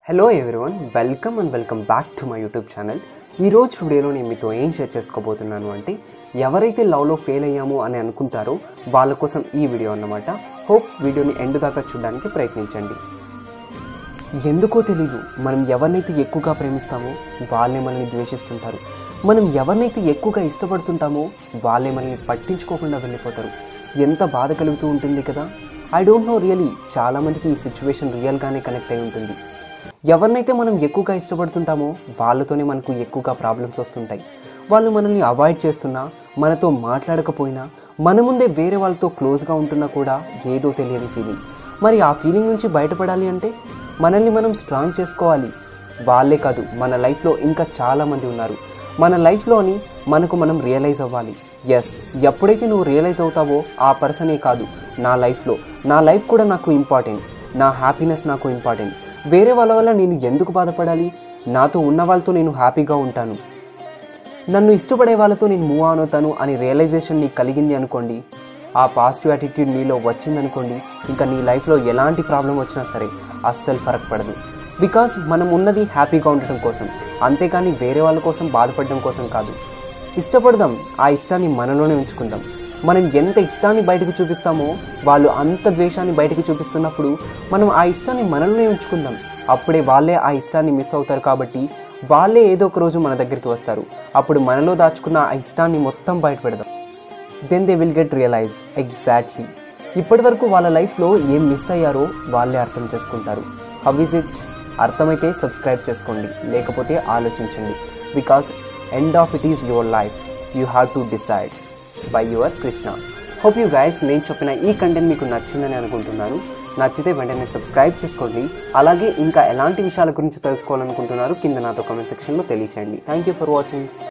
hello everyone welcome and welcome back to my YouTube channel ఈరోజు వీడియోలో నేను మీతో ఏం షేర్ చేసుకోబోతున్నాను అంటే ఎవరైతే లవ్లో ఫెయిల్ అయ్యాము అని అనుకుంటారో వాళ్ళ కోసం ఈ వీడియో అన్నమాట హోప్ వీడియోని ఎండ్ దాకా చూడడానికి ప్రయత్నించండి ఎందుకో తెలీదు మనం ఎవరినైతే ఎక్కువగా ప్రేమిస్తామో వాళ్ళే మనల్ని ద్వేషిస్తుంటారు మనం ఎవరినైతే ఎక్కువగా ఇష్టపడుతుంటామో వాళ్ళే మనల్ని పట్టించుకోకుండా వెళ్ళిపోతారు ఎంత బాధ కలుగుతూ ఉంటుంది కదా ఐ డోంట్ నో రియలీ చాలామందికి ఈ సిచ్యువేషన్ రియల్గానే కనెక్ట్ అయి ఉంటుంది ఎవరినైతే మనం ఎక్కువగా ఇష్టపడుతుంటామో వాళ్ళతోనే మనకు ఎక్కువగా ప్రాబ్లమ్స్ వస్తుంటాయి వాళ్ళు మనల్ని అవాయిడ్ చేస్తున్నా మనతో మాట్లాడకపోయినా మన ముందే వేరే వాళ్ళతో క్లోజ్గా ఉంటున్నా కూడా ఏదో తెలియని ఫీలింగ్ మరి ఆ ఫీలింగ్ నుంచి బయటపడాలి అంటే మనల్ని మనం స్ట్రాంగ్ చేసుకోవాలి వాళ్ళే కాదు మన లైఫ్లో ఇంకా చాలామంది ఉన్నారు మన లైఫ్లోని మనకు మనం రియలైజ్ అవ్వాలి ఎస్ ఎప్పుడైతే నువ్వు రియలైజ్ అవుతావో ఆ పర్సనే కాదు నా లైఫ్లో నా లైఫ్ కూడా నాకు ఇంపార్టెంట్ నా హ్యాపీనెస్ నాకు ఇంపార్టెంట్ వేరే వాళ్ళ వల్ల నేను ఎందుకు బాధపడాలి నాతో ఉన్న వాళ్ళతో నేను హ్యాపీగా ఉంటాను నన్ను ఇష్టపడే వాళ్ళతో నేను మూవ్ ఆన్ అవుతాను అని రియలైజేషన్ నీకు కలిగింది అనుకోండి ఆ పాజిటివ్ యాటిట్యూడ్ నీలో వచ్చిందనుకోండి ఇంకా నీ లైఫ్లో ఎలాంటి ప్రాబ్లం వచ్చినా సరే అస్సలు ఫరక్ పడదు బికాస్ మనం ఉన్నది హ్యాపీగా ఉండటం కోసం అంతేకాని వేరే వాళ్ళ కోసం బాధపడడం కోసం కాదు ఇష్టపడదాం ఆ ఇష్టాన్ని మనలోనే ఉంచుకుందాం మనం ఎంత ఇష్టాన్ని బయటకు చూపిస్తామో వాళ్ళు అంత ద్వేషాన్ని బయటకు చూపిస్తున్నప్పుడు మనం ఆ ఇష్టాన్ని మనలోనే ఉంచుకుందాం అప్పుడే వాళ్ళే ఆ ఇష్టాన్ని మిస్ అవుతారు కాబట్టి వాళ్ళే ఏదో ఒక రోజు మన దగ్గరికి వస్తారు అప్పుడు మనలో దాచుకున్న ఆ ఇష్టాన్ని మొత్తం బయట పెడదాం then they will get realise exactly ఇప్పటి వరకు వాళ్ళ లైఫ్లో ఏం మిస్ అయ్యారో వాళ్ళే అర్థం చేసుకుంటారు హౌ ఇస్ ఇట్ అర్థమైతే సబ్స్క్రైబ్ చేసుకోండి లేకపోతే ఆలోచించండి because end of it is your life you have to decide by your Krishna hope you guys నేను చెప్పిన ఈ కంటెంట్ మీకు నచ్చిందని అనుకుంటున్నాను నచ్చితే వెంటనే సబ్స్క్రైబ్ చేసుకోండి అలాగే ఇంకా ఎలాంటి విషయాల గురించి తెలుసుకోవాలనుకుంటున్నారు కింద నాతో కామెంట్ సెక్షన్లో తెలియచేయండి థ్యాంక్ యూ ఫర్ వాచింగ్